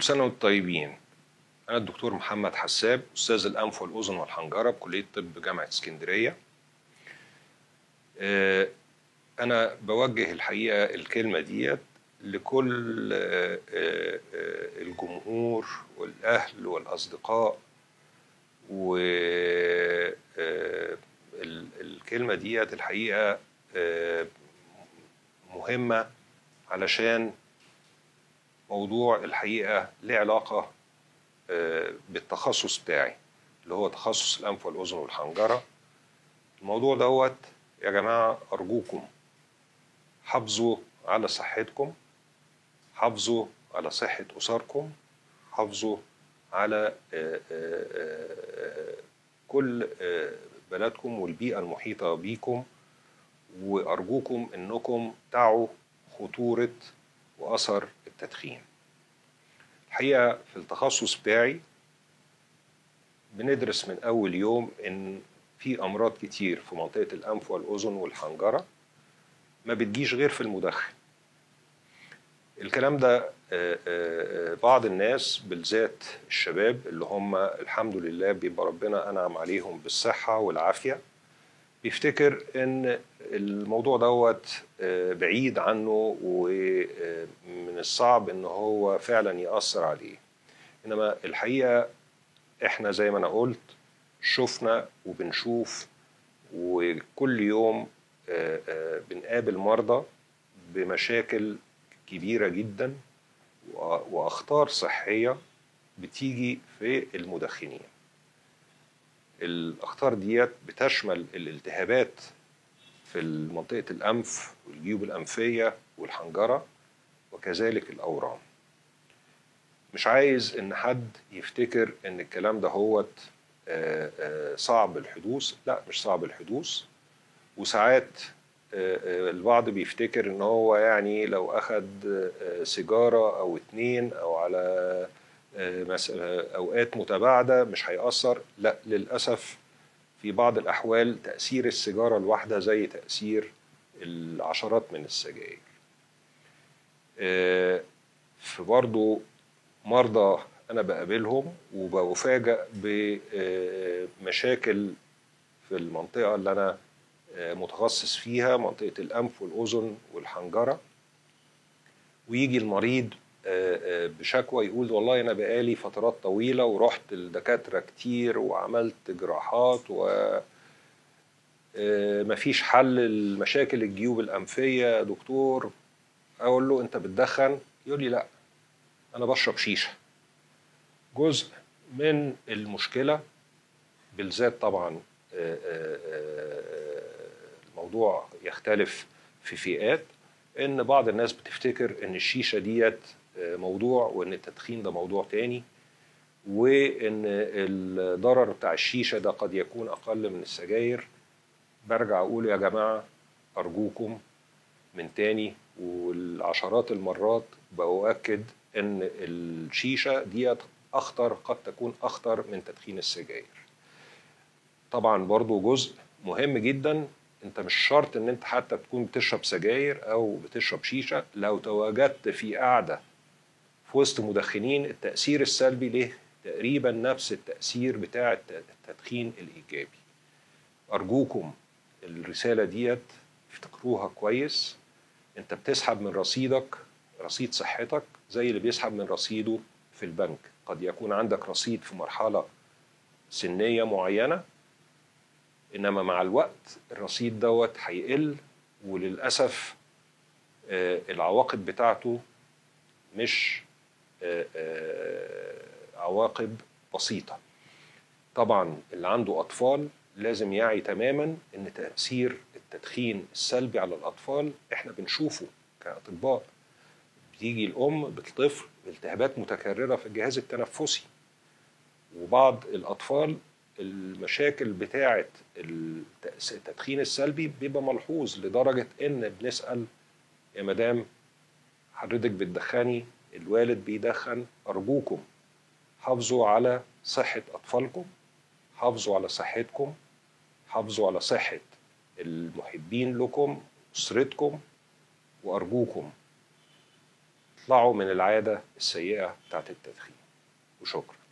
سنة وانتم طيبين أنا الدكتور محمد حساب أستاذ الأنف والأذن والحنجرة بكلية طب جامعة اسكندرية آه، أنا بوجه الحقيقة الكلمة ديت لكل آه، آه، آه، الجمهور والأهل والأصدقاء والكلمة ديت الحقيقة آه، مهمة علشان موضوع الحقيقة له علاقة آه، بالتخصص بتاعي اللي هو تخصص الأنف والأذن والحنجرة الموضوع دوت يا جماعة أرجوكم حافظوا على صحتكم حافظوا على صحة أسركم حافظوا على آه، آه، آه، كل آه، بلدكم والبيئة المحيطة بيكم وأرجوكم أنكم تعوا خطورة وأثر التدخين الحقيقة في التخصص بتاعي بندرس من أول يوم إن في أمراض كتير في منطقة الأنف والأذن والحنجرة ما بتجيش غير في المدخن الكلام ده آه، آه، آه، بعض الناس بالذات الشباب اللي هم الحمد لله بيبقى ربنا أنعم عليهم بالصحة والعافية بيفتكر ان الموضوع دوت آه، بعيد عنه ومن الصعب ان هو فعلا يأثر عليه انما الحقيقة احنا زي ما انا قلت شفنا وبنشوف وكل يوم آه، آه، بنقابل مرضى بمشاكل كبيرة جدا وأ- وأخطار صحية بتيجي في المدخنين الأخطار ديت بتشمل الالتهابات في منطقة الأنف والجيوب الأنفية والحنجرة وكذلك الأورام مش عايز إن حد يفتكر إن الكلام ده هوت آه، آه، صعب الحدوث لا مش صعب الحدوث وساعات آه، آه، البعض بيفتكر ان هو يعني لو اخد آه، سيجاره او اتنين او على آه، مس- آه، اوقات متباعده مش هيأثر لا للاسف في بعض الاحوال تأثير السيجاره الواحده زي تأثير العشرات من السجاير آه، في برضو مرضى انا بقابلهم وبفاجأ بمشاكل في المنطقه اللي انا آه، متخصص فيها منطقة الأنف والأذن والحنجرة ويجي المريض آه، آه، بشكوى يقول والله أنا بقالي فترات طويلة ورحت لدكاترة كتير وعملت جراحات و آه، مفيش حل لمشاكل الجيوب الأنفية يا دكتور أقول له أنت بتدخن يقول لي لا أنا بشرب شيشة جزء من المشكلة بالذات طبعا آه، آه، آه، الموضوع يختلف في فئات ان بعض الناس بتفتكر ان الشيشه ديت آه، موضوع وان التدخين ده موضوع تاني وان الضرر بتاع الشيشه ده قد يكون اقل من السجاير برجع اقول يا جماعه ارجوكم من تاني والعشرات المرات بأؤكد ان الشيشه ديت اخطر قد تكون اخطر من تدخين السجاير طبعا برضو جزء مهم جدا انت مش شرط ان انت حتى تكون بتشرب سجاير او بتشرب شيشه لو تواجدت في قعده في وسط مدخنين التاثير السلبي له تقريبا نفس التاثير بتاع الت- التدخين الايجابي ارجوكم الرساله ديت افتكروها كويس انت بتسحب من رصيدك رصيد صحتك زي اللي بيسحب من رصيده في البنك قد يكون عندك رصيد في مرحله سنيه معينه انما مع الوقت الرصيد دوت هيقل وللاسف آه، العواقب بتاعته مش آه، آه، عواقب بسيطه طبعا اللي عنده اطفال لازم يعي تماما ان تاثير التدخين السلبي على الاطفال احنا بنشوفه كاطباء بتيجي الام بالطفل بالتهابات متكرره في الجهاز التنفسي وبعض الأطفال المشاكل بتاعة التأس- التدخين السلبي بيبقى ملحوظ لدرجة إن بنسأل يا مدام حضرتك بتدخني الوالد بيدخن أرجوكم حافظوا على صحة أطفالكم حافظوا على صحتكم حافظوا على صحة المحبين لكم أسرتكم وأرجوكم اطلعوا من العادة السيئة بتاعت التدخين وشكرا